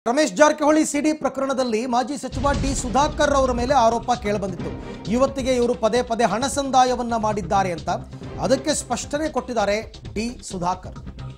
ರಮೇಶ್ ಜಾರಕಿಹೊಳಿ ಸಿಡಿ ಪ್ರಕರಣದಲ್ಲಿ ಮಾಜಿ ಸಚಿವ ಡಿ ಸುಧಾಕರ್ ಅವರ ಮೇಲೆ ಆರೋಪ ಕೇಳಿಬಂದಿತ್ತು ಯುವತಿಗೆ ಇವರು ಪದೇ ಪದೇ ಹಣ ಸಂದಾಯವನ್ನ ಮಾಡಿದ್ದಾರೆ ಅಂತ ಅದಕ್ಕೆ ಸ್ಪಷ್ಟನೆ ಕೊಟ್ಟಿದ್ದಾರೆ ಡಿ ಸುಧಾಕರ್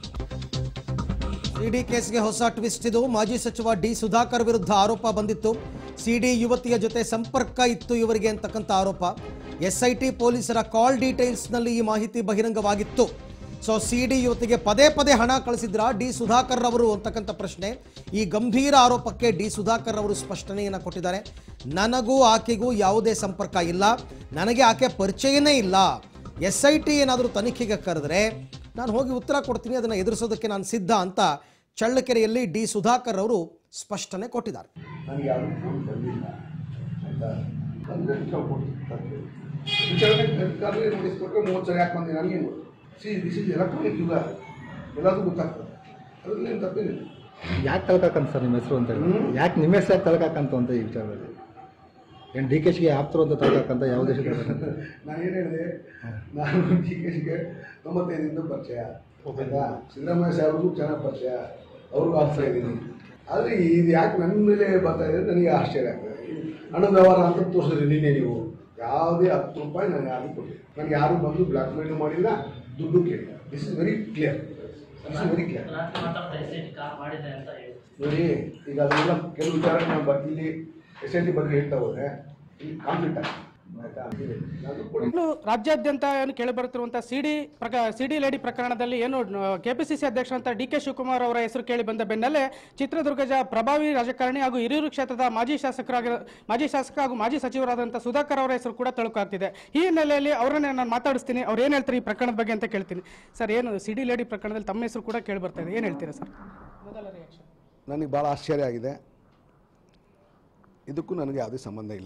ಸಿಡಿ ಕೇಸ್ಗೆ ಹೊಸ ಟ್ವಿಸ್ಟ್ ಇದು ಮಾಜಿ ಸಚಿವ ಡಿ ಸುಧಾಕರ್ ವಿರುದ್ಧ ಆರೋಪ ಬಂದಿತ್ತು ಸಿಡಿ ಯುವತಿಯ ಜೊತೆ ಸಂಪರ್ಕ ಇತ್ತು ಇವರಿಗೆ ಅಂತಕ್ಕಂಥ ಆರೋಪ ಎಸ್ಐಟಿ ಪೊಲೀಸರ ಕಾಲ್ ಡೀಟೇಲ್ಸ್ನಲ್ಲಿ ಈ ಮಾಹಿತಿ ಬಹಿರಂಗವಾಗಿತ್ತು ಸೊ ಸಿಡಿ ಯುವತಿಗೆ ಪದೇ ಪದೇ ಹಣ ಕಳಿಸಿದ್ರ ಡಿ ಸುಧಾಕರ್ ಅವರು ಅಂತಕ್ಕಂಥ ಪ್ರಶ್ನೆ ಈ ಗಂಭೀರ ಆರೋಪಕ್ಕೆ ಡಿ ಸುಧಾಕರ್ ಅವರು ಸ್ಪಷ್ಟನೆಯನ್ನು ಕೊಟ್ಟಿದ್ದಾರೆ ನನಗೂ ಆಕೆಗೂ ಯಾವುದೇ ಸಂಪರ್ಕ ಇಲ್ಲ ನನಗೆ ಆಕೆ ಪರಿಚಯನೇ ಇಲ್ಲ ಎಸ್ ಐ ಟಿ ಏನಾದರೂ ತನಿಖೆಗೆ ಕರೆದ್ರೆ ನಾನು ಹೋಗಿ ಉತ್ತರ ಕೊಡ್ತೀನಿ ಅದನ್ನು ಎದುರಿಸೋದಕ್ಕೆ ನಾನು ಸಿದ್ಧ ಅಂತ ಚಳ್ಳಕೆರೆಯಲ್ಲಿ ಡಿ ಸುಧಾಕರ್ ಅವರು ಸ್ಪಷ್ಟನೆ ಕೊಟ್ಟಿದ್ದಾರೆ ನನಗೆ ಯಾರು ಫೋನ್ ಬಂದಿಲ್ಲ ಆಯಿತಾ ಬಂದರೆ ವಿಚಾರ ಕೊಡ್ತಾರೆ ವಿಚಾರಣೆ ಕರ್ಲಿ ನೋಟಿಸ್ ಕೊಟ್ಟರೆ ಮೂವತ್ತು ಸರಿ ಯಾಕೆ ಬಂದೆ ನನಗೇನು ಗೊತ್ತು ಸಿ ದಿಸ್ ಇಸ್ ಎಲೆಕ್ಟ್ರಾನಿಕ್ ಯುಗ ಎಲ್ಲದೂ ಗೊತ್ತಾಗ್ತದೆ ಅದರಲ್ಲಿ ಏನು ತಪ್ಪೇನಿಲ್ಲ ಯಾಕೆ ತಳ್ಕಕ್ಕಂತ ಸರ್ ನಿಮ್ಮ ಹೆಸರು ಅಂತ ಹೇಳಿ ಹ್ಮ್. ಯಾಕೆ ನಿಮ್ಮ ಹೆಸರು ಯಾಕೆ ತಳ್ಕಕ್ಕಂತ ಅಂತ ಈ ವಿಚಾರದಲ್ಲಿ ಏನು ಡಿ ಕೆ ಶಿಗೆ ಆಪ್ತರು ಅಂತ ತಳ್ಕಕ್ಕಂತ ಯಾವ ದೇಶ ತಳ್ಕಕ್ಕಂತ ನಾನು ಏನು ಹೇಳಿದೆ ನಾನು ಡಿ ಕೆ ಶಿಗೆ ತೊಂಬತ್ತೈದರಿಂದ ಪರಿಚಯ ಆಯ್ತಾ ಸಿದ್ದರಾಮಯ್ಯ ಸಾಹೇಬ್ರಿಗೂ ಚೆನ್ನಾಗಿ ಪರಿಚಯ ಅವ್ರಿಗೂ ಆಗ್ತಾ ಇದ್ದೀನಿ ಆದರೆ ಇದು ಯಾಕೆ ನನ್ನ ಮೇಲೆ ಬರ್ತಾ ಇದೆ ನನಗೆ ಆಶ್ಚರ್ಯ ಆಗ್ತದೆ ಈ ಹಣದ ವ್ಯವಹಾರ ಅಂತ ತೋರಿಸಿದ್ರಿ ನಿನ್ನೆ ನೀವು ಯಾವುದೇ ಹತ್ತು ರೂಪಾಯಿ ನಾನು ಯಾರಿಗೂ ಕೊಟ್ಟಿಲ್ಲ ನನಗೆ ಯಾರು ಬಂದು ಬ್ಲ್ಯಾಕ್ ಮೇಲು ಮಾಡಿಲ್ಲ ದುಡ್ಡು ಕೇಳಿಲ್ಲ this is very clear this is very clear ರಾತ್ರಿ ಮಾತಾಡ್ತಾ ಎಸ್ ಐ ಟಿ ಕಾಲ್ ಮಾಡಿದೆ ಅಂತ ಹೇಳಿ ನೋಡಿ ಈಗ ಅದೆಲ್ಲ ಕೆಲವು ವಿಚಾರ ನಾವು ಬ- ಇಲ್ಲಿ ಎಸ್ ಐ ಟಿ ಬಗ್ಗೆ ಹೇಳ್ತಾ ಹೋದ್ರೆ ಇಲ್ಲಿ ಕಾನ್ಫ್ಲಿಕ್ಟ್ ಆಗ್ತದೆ ಆಯ್ತಾ ನಾನು ಕೊಡಿ ಇನ್ನು ರಾಜ್ಯಾದ್ಯಂತ ಏನು ಕೇಳಿಬರುತ್ತಿರುವಂತಹ ಸಿಡಿ ಪ್ರಕ ಸಿಡಿ ಲೇಡಿ ಪ್ರಕರಣದಲ್ಲಿ ಏನು ಕೆಪಿಸಿಸಿ ಅಧ್ಯಕ್ಷರಂತ ಡಿ ಕೆ ಶಿವಕುಮಾರ್ ಅವರ ಹೆಸರು ಕೇಳಿ ಬಂದ ಬೆನ್ನಲ್ಲೇ ಚಿತ್ರದುರ್ಗದ ಪ್ರಭಾವಿ ರಾಜಕಾರಣಿ ಹಾಗೂ ಹಿರಿಯೂರು ಕ್ಷೇತ್ರದ ಮಾಜಿ ಶಾಸಕರಾಗಿ ಮಾಜಿ ಶಾಸಕ ಹಾಗೂ ಮಾಜಿ ಸಚಿವರಾದಂಥ ಸುಧಾಕರ್ ಅವರ ಹೆಸರು ಕೂಡ ತಳುಕಾಗ್ತಿದೆ ಈ ಹಿನ್ನೆಲೆಯಲ್ಲಿ ಅವರನ್ನೇ ನಾನು ಮಾತಾಡಿಸ್ತೀನಿ ಅವ್ರು ಏನು ಹೇಳ್ತಾರೆ ಈ ಪ್ರಕರಣದ ಬಗ್ಗೆ ಅಂತ ಕೇಳ್ತೀನಿ ಸರ್ ಏನು ಸಿಡಿ ಲೇಡಿ ಪ್ರಕರಣದಲ್ಲಿ ತಮ್ಮ ಹೆಸರು ಕೂಡ ಕೇಳಿ ಬರ್ತಾ ಇದೆ ಏನು ಹೇಳ್ತೀರಾ ಸರ್ ಮೊದಲ ರಿಯಾಕ್ಷನ್ ನನಗೆ ಭಾಳ ಆಶ್ಚರ್ಯ ಆಗಿದೆ ಇದಕ್ಕೂ ನನಗೆ ಯಾವುದೇ ಸಂಬಂಧ ಇಲ್ಲ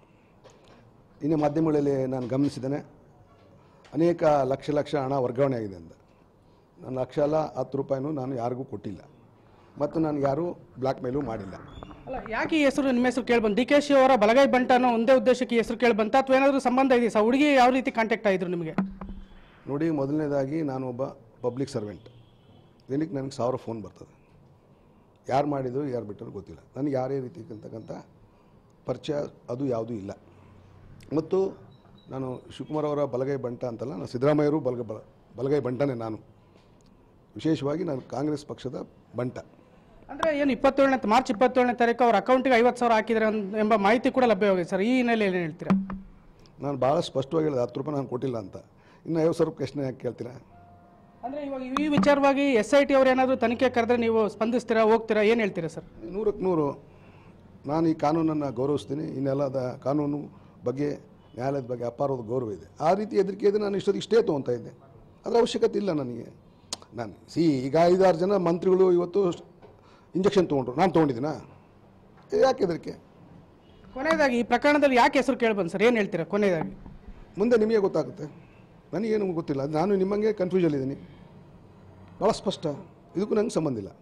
ಇನ್ನು ಮಾಧ್ಯಮಗಳಲ್ಲಿ ನಾನು ಗಮನಿಸಿದ್ದೇನೆ ಅನೇಕ ಲಕ್ಷ ಲಕ್ಷ ಹಣ ವರ್ಗಾವಣೆ ಆಗಿದೆ ಅಂತ ನಾನು ಲಕ್ಷ ಅಲ್ಲ ಹತ್ತು ರೂಪಾಯಿನೂ ನಾನು ಯಾರಿಗೂ ಕೊಟ್ಟಿಲ್ಲ ಮತ್ತು ನಾನು ಯಾರೂ ಬ್ಲ್ಯಾಕ್ ಮೇಲೂ ಮಾಡಿಲ್ಲ ಅಲ್ಲ ಯಾಕೆ ಈ ಹೆಸರು ನಿಮ್ಮ ಹೆಸರು ಕೇಳಿ ಬಂದು ಡಿ ಕೆ ಶಿ ಅವರ ಬಲಗೈ ಬಂಟ ಅನ್ನೋ ಒಂದೇ ಉದ್ದೇಶಕ್ಕೆ ಈ ಹೆಸರು ಕೇಳಿ ಬಂತ ಅಥವಾ ಏನಾದರೂ ಸಂಬಂಧ ಇದೆಯಾ ಸರ್ ಹುಡುಗಿ ಯಾವ ರೀತಿ ಕಾಂಟ್ಯಾಕ್ಟ್ ಆಗಿದ್ರು ನಿಮಗೆ ನೋಡಿ ಮೊದಲನೇದಾಗಿ ನಾನು ಒಬ್ಬ ಪಬ್ಲಿಕ್ ಸರ್ವೆಂಟ್ ದಿನಕ್ಕೆ ನನಗೆ ಸಾವಿರ ಫೋನ್ ಬರ್ತದೆ ಯಾರು ಮಾಡಿದ್ರು ಯಾರು ಬಿಟ್ಟರು ಗೊತ್ತಿಲ್ಲ ನನಗೆ ಯಾರೇ ರೀತಿ ಅಂತಕ್ಕಂಥ ಪರಿಚಯ ಅದು ಯಾವುದೂ ಇಲ್ಲ ಮತ್ತು ನಾನು ಶಿವಕುಮಾರ್ ಅವರ ಬಲಗೈ ಬಂಟ ಅಂತಲ್ಲ ನಾನು ಸಿದ್ದರಾಮಯ್ಯರು ಬಲಗೈ ಬಲ ಬಲಗೈ ಬಂಟನೇ ನಾನು ವಿಶೇಷವಾಗಿ ನಾನು ಕಾಂಗ್ರೆಸ್ ಪಕ್ಷದ ಬಂಟ ಅಂದ್ರೆ ಏನು ಇಪ್ಪತ್ತೇಳನೇ ಮಾರ್ಚ್ ಇಪ್ಪತ್ತೇಳನೇ ತಾರೀಕು ಅವ್ರ ಅಕೌಂಟಿಗೆ ಐವತ್ತು ಸಾವಿರ ಹಾಕಿದ್ರೆ ಅಂತ- ಎಂಬ ಮಾಹಿತಿ ಕೂಡ ಲಭ್ಯವಾಗಿದೆ ಸರ್ ಈ ಹಿನ್ನೆಲೆಯಲ್ಲಿ ಏನು ಹೇಳ್ತೀರಾ ನಾನು ಭಾಳ ಸ್ಪಷ್ಟವಾಗಿ ಹೇಳಿದೆ ಹತ್ತು ರೂಪಾಯಿ ನಾನು ಕೊಟ್ಟಿಲ್ಲ ಅಂತ ಇನ್ನು ಐವತ್ತು ಸಾವಿರ ಪ್ರಶ್ನೆ ಯಾಕೆ ಕೇಳ್ತೀರಾ ಅಂದ್ರೆ ಇವಾಗ ಈ ವಿಚಾರವಾಗಿ ಎಸ್ ಐ ಟಿ ಅವ್ರು ಏನಾದರೂ ತನಿಖೆ ಕರೆದ್ರೆ ನೀವು ಸ್ಪಂದಿಸ್ತೀರಾ ಹೋಗ್ತೀರಾ ಏನು ಹೇಳ್ತೀರಾ ಸರ್ ನೂರಕ್ಕೆ ನೂರು ನಾನು ಈ ಕಾನೂನನ್ನು ಗೌರವಿಸ್ತೀನಿ ಇನ್ನೆಲ್ಲದ ಕಾನೂನು ಬಗ್ಗೆ ನ್ಯಾಯಾಲಯದ ಬಗ್ಗೆ ಅಪಾರದ ಗೌರವ ಇದೆ ಆ ರೀತಿ ಹೆದರಿಕೆ ಇದ್ದರೆ ನಾನು ಇಷ್ಟೊತ್ತಿಗೆ ಇಷ್ಟೇ ತೊಗೊತಾ ಇದ್ದೆ ಅದರ ಅವಶ್ಯಕತೆ ಇಲ್ಲ ನನಗೆ ನಾನು ಸಿ ಈಗ ಐದಾರು ಜನ ಮಂತ್ರಿಗಳು ಇವತ್ತು ಇಂಜೆಕ್ಷನ್ ತೊಗೊಂಡ್ರು ನಾನು ತೊಗೊಂಡಿದ್ದೀನಾ ಯಾಕೆ ಹೆದರಿಕೆ ಕೊನೆಯದಾಗಿ ಈ ಪ್ರಕರಣದಲ್ಲಿ ಯಾಕೆ ಹೆಸರು ಕೇಳಿ ಬಂದು ಸರ್ ಏನು ಹೇಳ್ತೀರಾ ಕೊನೆಯದಾಗಿ ಮುಂದೆ ನಿಮಗೆ ಗೊತ್ತಾಗುತ್ತೆ ನನಗೇನು ಗೊತ್ತಿಲ್ಲ ನಾನು ನಿಮ್ಮಂಗೆ ಕನ್ಫ್ಯೂಷನ್ ಭಾಳ ಸ್ಪಷ್ಟ ಇದಕ್ಕೂ ನಂಗೆ ಸಂಬಂಧ ಇಲ್ಲ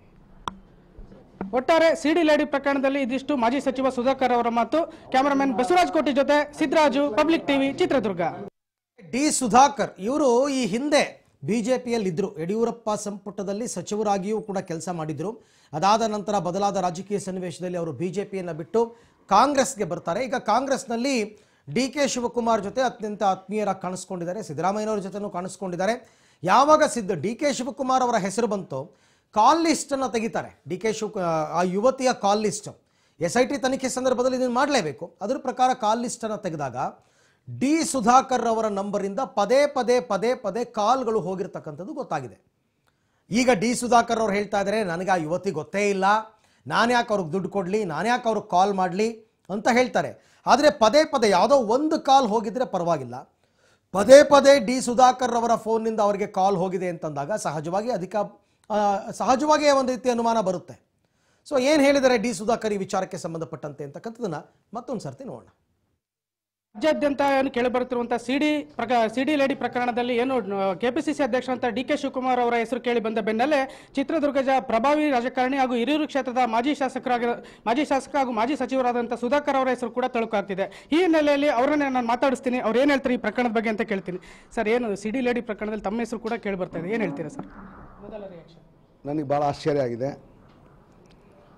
ಒಟ್ಟಾರೆ ಸಿಡಿ ಲೇಡಿ ಪ್ರಕರಣದಲ್ಲಿ ಇದಿಷ್ಟು ಮಾಜಿ ಸಚಿವ ಸುಧಾಕರ್ ಅವರ ಮಾತು ಕ್ಯಾಮರಾಮನ್ ಬಸವರಾಜ್ ಕೋಟಿ ಜೊತೆ Siddaraju public TV Chitradurga D Sudhakar ಇವರು ಈ ಹಿಂದೆ ಬಿಜೆಪಿಯಲ್ಲಿದ್ದರು ಯಡಿಯೂರಪ್ಪ ಸಂಪುಟದಲ್ಲಿ ಸಚಿವರಾಗಿಯೂ ಕೂಡ ಕೆಲಸ ಮಾಡಿದ್ರು ಅದಾದ ನಂತರ ಬದಲಾದ ರಾಜಕೀಯ ಸನ್ನಿವೇಶದಲ್ಲಿ ಅವರು ಬಿಜೆಪಿಯನ್ನು ಬಿಟ್ಟು ಕಾಂಗ್ರೆಸ್ಗೆ ಬರ್ತಾರೆ ಈಗ ಕಾಂಗ್ರೆಸ್ನಲ್ಲಿ ಡಿ ಕೆ ಶಿವಕುಮಾರ್ ಜೊತೆ ಅತ್ಯಂತ ಆತ್ಮೀಯರಾಗಿ ಕಾಣಿಸ್ಕೊಂಡಿದ್ದಾರೆ ಸಿದ್ದರಾಮಯ್ಯನವ್ರ ಜೊತೆನೂ ಕಾಣಿಸ್ಕೊಂಡಿದ್ದಾರೆ ಯಾವಾಗ ಸಿದ್ಧ ಡಿ ಕೆ ಶಿವಕುಮಾರ್ ಅವರ ಹೆಸರು ಬಂತು ಕಾಲ್ ಲಿಸ್ಟನ್ನು ತೆಗಿತಾರೆ ಡಿ ಕೆ ಶಿವ ಆ ಯುವತಿಯ call list S I T ತನಿಖೆ ಸಂದರ್ಭದಲ್ಲಿ ಇದನ್ನು ಮಾಡಲೇಬೇಕು ಅದರ ಪ್ರಕಾರ ಕಾಲ್ ಲಿಸ್ಟನ್ನು ತೆಗೆದಾಗ ಡಿ ಸುಧಾಕರ್ ಅವರ ನಂಬರಿಂದ ಪದೇ ಪದೇ ಪದೇ ಪದೇ ಕಾಲ್ಗಳು ಹೋಗಿರ್ತಕ್ಕಂಥದ್ದು ಗೊತ್ತಾಗಿದೆ ಈಗ ಡಿ ಸುಧಾಕರ್ ಅವ್ರು ಹೇಳ್ತಾ ಇದ್ದಾರೆ ನನಗೆ ಆ ಯುವತಿ ಗೊತ್ತೇ ಇಲ್ಲ ನಾನು ಯಾಕೆ ಅವ್ರಿಗೆ ದುಡ್ಡು ಕೊಡಲಿ ನಾನು ಯಾಕೆ ಅವ್ರಿಗೆ ಕಾಲ್ ಮಾಡಲಿ ಅಂತ ಹೇಳ್ತಾರೆ ಆದರೆ ಪದೇ ಪದೇ ಯಾವುದೋ ಒಂದು ಕಾಲ್ ಹೋಗಿದ್ರೆ ಪರವಾಗಿಲ್ಲ ಪದೇ ಪದೇ ಡಿ ಸುಧಾಕರ್ ಅವರ ಫೋನ್ನಿಂದ ಅವರಿಗೆ ಕಾಲ್ ಹೋಗಿದೆ ಅಂತಂದಾಗ ಸಹಜವಾಗಿ ಅಧಿಕ ಆ, ಸಹಜವಾಗಿ ಒಂದು ರೀತಿ ಅನುಮಾನ ಬರುತ್ತೆ ಸೊ ಏನು ಹೇಳಿದ್ದಾರೆ ಡಿ ಸುಧಾಕರ್ ಈ ವಿಚಾರಕ್ಕೆ ಸಂಬಂಧಪಟ್ಟಂತೆ ಅಂತಕ್ಕಂಥದ್ದನ್ನ ಮತ್ತೊಂದು ಸರ್ತಿ ನೋಡೋಣ ರಾಜ್ಯಾದ್ಯಂತ ಏನು ಕೇಳಿಬರುತ್ತಿರುವಂತಹ ಸಿಡಿ ಪ್ರಕ ಸಿಡಿ ಲೇಡಿ ಪ್ರಕರಣದಲ್ಲಿ ಏನು ಕೆಪಿಸಿಸಿ ಅಧ್ಯಕ್ಷರಂತ ಡಿ ಕೆ ಶಿವಕುಮಾರ್ ಅವರ ಹೆಸರು ಕೇಳಿ ಬಂದ ಬೆನ್ನಲ್ಲೇ ಚಿತ್ರದುರ್ಗದ ಪ್ರಭಾವಿ ರಾಜಕಾರಣಿ ಹಾಗೂ ಹಿರಿಯೂರು ಕ್ಷೇತ್ರದ ಮಾಜಿ ಶಾಸಕರಾಗಿ ಮಾಜಿ ಶಾಸಕ ಹಾಗೂ ಮಾಜಿ ಸಚಿವರಾದಂಥ ಸುಧಾಕರ್ ಅವರ ಹೆಸರು ಕೂಡ ತಳುಕಾಗ್ತಿದೆ ಈ ಹಿನ್ನೆಲೆಯಲ್ಲಿ ಅವರನ್ನೇ ನಾನು ಮಾತಾಡಿಸ್ತೀನಿ ಅವ್ರು ಏನು ಹೇಳ್ತಾರೆ ಈ ಪ್ರಕರಣದ ಬಗ್ಗೆ ಅಂತ ಕೇಳ್ತೀನಿ ಸರ್ ಏನು ಸಿಡಿ ಲೇಡಿ ಪ್ರಕರಣದಲ್ಲಿ ತಮ್ಮ ಹೆಸರು ಕೂಡ ಕೇಳಿ ಬರ್ತಾ ಇದೆ ಏನು ಹೇಳ್ತೀರಾ ಸರ್ ಮೊದಲ ರಿಯಾಕ್ಷನ್ ನನಗೆ ಭಾಳ ಆಶ್ಚರ್ಯ ಆಗಿದೆ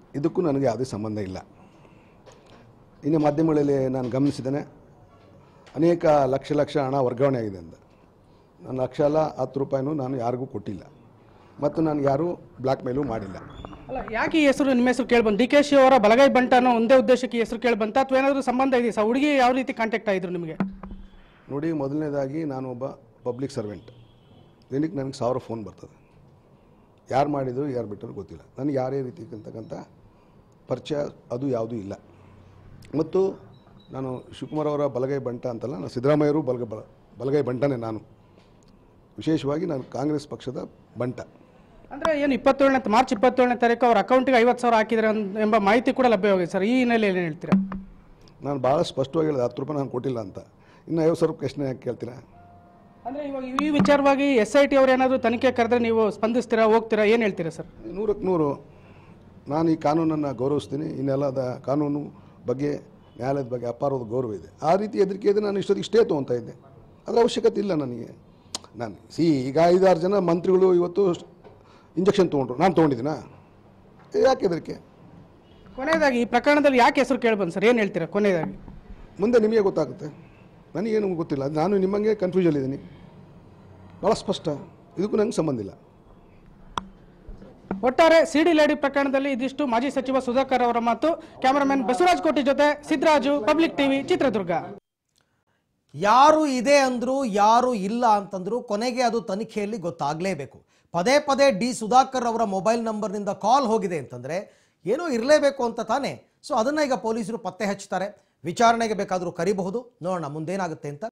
ಇದಕ್ಕೂ ನನಗೆ ಯಾವುದೇ ಸಂಬಂಧ ಇಲ್ಲ ಇನ್ನು ಮಾಧ್ಯಮಗಳಲ್ಲಿ ನಾನು ಗಮನಿಸಿದ್ದೇನೆ ಅನೇಕ ಲಕ್ಷ ಲಕ್ಷ ಹಣ ವರ್ಗಾವಣೆ ಆಗಿದೆ ಅಂತ ನಾನು ಲಕ್ಷ ಅಲ್ಲ ಹತ್ತು ರೂಪಾಯಿನೂ ನಾನು ಯಾರಿಗೂ ಕೊಟ್ಟಿಲ್ಲ ಮತ್ತು ನಾನು ಯಾರೂ ಬ್ಲ್ಯಾಕ್ ಮೇಲೂ ಮಾಡಿಲ್ಲ ಅಲ್ಲ ಯಾಕೆ ಈ ಹೆಸರು ನಿಮ್ಮ ಹೆಸರು ಕೇಳಿ ಬಂತು ಡಿ ಕೆ ಶಿ ಅವರ ಬಲಗೈ ಬಂಟ ಅನ್ನೋ ಒಂದೇ ಉದ್ದೇಶಕ್ಕೆ ಈ ಹೆಸರು ಕೇಳಿ ಬಂತ ಅಥವಾ ಏನಾದರೂ ಸಂಬಂಧ ಇದೆಯಾ ಸರ್ ಹುಡುಗಿ ಯಾವ ರೀತಿ ಕಾಂಟ್ಯಾಕ್ಟ್ ಆಗಿದ್ರು ನಿಮಗೆ ನೋಡಿ ಮೊದಲನೇದಾಗಿ ನಾನು ಒಬ್ಬ ಪಬ್ಲಿಕ್ ಸರ್ವೆಂಟ್ ದಿನಕ್ಕೆ ನನಗೆ ಸಾವಿರ ಫೋನ್ ಬರ್ತದೆ ಯಾರು ಮಾಡಿದ್ರು ಯಾರು ಬಿಟ್ಟರು ಗೊತ್ತಿಲ್ಲ ನನಗೆ ಯಾರೇ ರೀತಿ ಅಂತಕ್ಕಂಥ ಪರಿಚಯ ಅದು ಯಾವುದೂ ಇಲ್ಲ ಮತ್ತು ನಾನು ಶಿವಕುಮಾರ್ ಅವರ ಬಲಗೈ ಬಂಟ ಅಂತಲ್ಲ ನಾನು ಸಿದ್ದರಾಮಯ್ಯರು ಬಲಗೈ ಬಲ ಬಲಗೈ ಬಂಟನೇ ನಾನು ವಿಶೇಷವಾಗಿ ನಾನು ಕಾಂಗ್ರೆಸ್ ಪಕ್ಷದ ಬಂಟ ಅಂದ್ರೆ ಏನು ಇಪ್ಪತ್ತೇಳನೇ ಮಾರ್ಚ್ ಇಪ್ಪತ್ತೇಳನೇ ತಾರೀಕು ಅವ್ರ ಅಕೌಂಟಿಗೆ ಐವತ್ತು ಸಾವಿರ ಹಾಕಿದ್ರೆ ಅನ್- ಎಂಬ ಮಾಹಿತಿ ಕೂಡ ಲಭ್ಯವಾಗಿದೆ ಸರ್ ಈ ಹಿನ್ನೆಲೆಯಲ್ಲಿ ಏನು ಹೇಳ್ತೀರಾ ನಾನು ಭಾಳ ಸ್ಪಷ್ಟವಾಗಿ ಹೇಳಿದೆ ಹತ್ತು ರೂಪಾಯಿ ನಾನು ಕೊಟ್ಟಿಲ್ಲ ಅಂತ ಇನ್ನು ಐವತ್ತು ಸಾವಿರ ಪ್ರಶ್ನೆ ಯಾಕೆ ಕೇಳ್ತೀರಾ ಅಂದ್ರೆ ಇವಾಗ ಈ ವಿಚಾರವಾಗಿ ಎಸ್ ಐ ಟಿ ಅವ್ರು ಏನಾದರೂ ತನಿಖೆ ಕರೆದ್ರೆ ನೀವು ಸ್ಪಂದಿಸ್ತೀರಾ ಹೋಗ್ತೀರಾ ಏನು ಹೇಳ್ತೀರಾ ಸರ್ ನೂರಕ್ಕೆ ನೂರು ನಾನು ಈ ಕಾನೂನನ್ನು ಗೌರವಿಸ್ತೀನಿ ಇನ್ನೆಲ್ಲದ ಕಾನೂನು ಬಗ್ಗೆ ನ್ಯಾಯಾಲಯದ ಬಗ್ಗೆ ಅಪಾರದ ಗೌರವ ಇದೆ ಆ ರೀತಿ ಹೆದರಿಕೆ ಇದೆ ನಾನು ಇಷ್ಟೊತ್ತಿಗೆ ಇಷ್ಟೇ ತೊಗೊತಾ ಇದ್ದೆ ಅದರ ಅವಶ್ಯಕತೆ ಇಲ್ಲ ನನಗೆ ನಾನು ಸಿ ಈಗ ಐದಾರು ಜನ ಮಂತ್ರಿಗಳು ಇವತ್ತು ಇಂಜೆಕ್ಷನ್ ತೊಗೊಂಡ್ರು ನಾನು ತೊಗೊಂಡಿದ್ದೀನಾ ಯಾಕೆ ಹೆದರಿಕೆ ಕೊನೆಯದಾಗಿ ಈ ಪ್ರಕರಣದಲ್ಲಿ ಯಾಕೆ ಹೆಸರು ಕೇಳಿ ಬಂದು ಸರ್ ಏನು ಹೇಳ್ತೀರಾ ಕೊನೆಯದಾಗಿ ಮುಂದೆ ನಿಮಗೆ ಗೊತ್ತಾಗುತ್ತೆ ನನಗೇನು ಗೊತ್ತಿಲ್ಲ ನಾನು ನಿಮ್ಮಂಗೆ ಕನ್ಫ್ಯೂಷನ್ ಭಾಳ ಸ್ಪಷ್ಟ ಇದಕ್ಕೂ ನಂಗೆ ಸಂಬಂಧ ಇಲ್ಲ ಒಟ್ಟಾರೆ ಸಿಡಿ ಲೇಡಿ ಪ್ರಕರಣದಲ್ಲಿ ಇದಿಷ್ಟು ಮಾಜಿ ಸಚಿವ ಸುಧಾಕರ್ ಅವರ ಮಾತು ಕ್ಯಾಮರಾಮನ್ ಬಸವರಾಜ್ ಕೋಟಿ ಜೊತೆ ಸಿದ್ದರಾಜು ಪಬ್ಲಿಕ್ ಟಿವಿ ಚಿತ್ರದುರ್ಗ ಯಾರು ಇದೆ ಅಂದ್ರು ಯಾರು ಇಲ್ಲ ಅಂತಂದ್ರು ಕೊನೆಗೆ ಅದು ತನಿಖೆಯಲ್ಲಿ ಗೊತ್ತಾಗಲೇಬೇಕು ಪದೇ ಪದೇ ಡಿ ಸುಧಾಕರ್ ಅವರ ಮೊಬೈಲ್ ನಂಬರ್ನಿಂದ ಕಾಲ್ ಹೋಗಿದೆ ಅಂತಂದ್ರೆ ಏನೋ ಇರಲೇಬೇಕು ಅಂತ ತಾನೇ ಸೊ ಅದನ್ನ ಈಗ ಪೊಲೀಸರು ಪತ್ತೆ ಹಚ್ತಾರೆ ವಿಚಾರಣೆಗೆ ಬೇಕಾದರೂ ಕರಿಬಹುದು ನೋಡೋಣ ಮುಂದೇನಾಗುತ್ತೆ ಅಂತ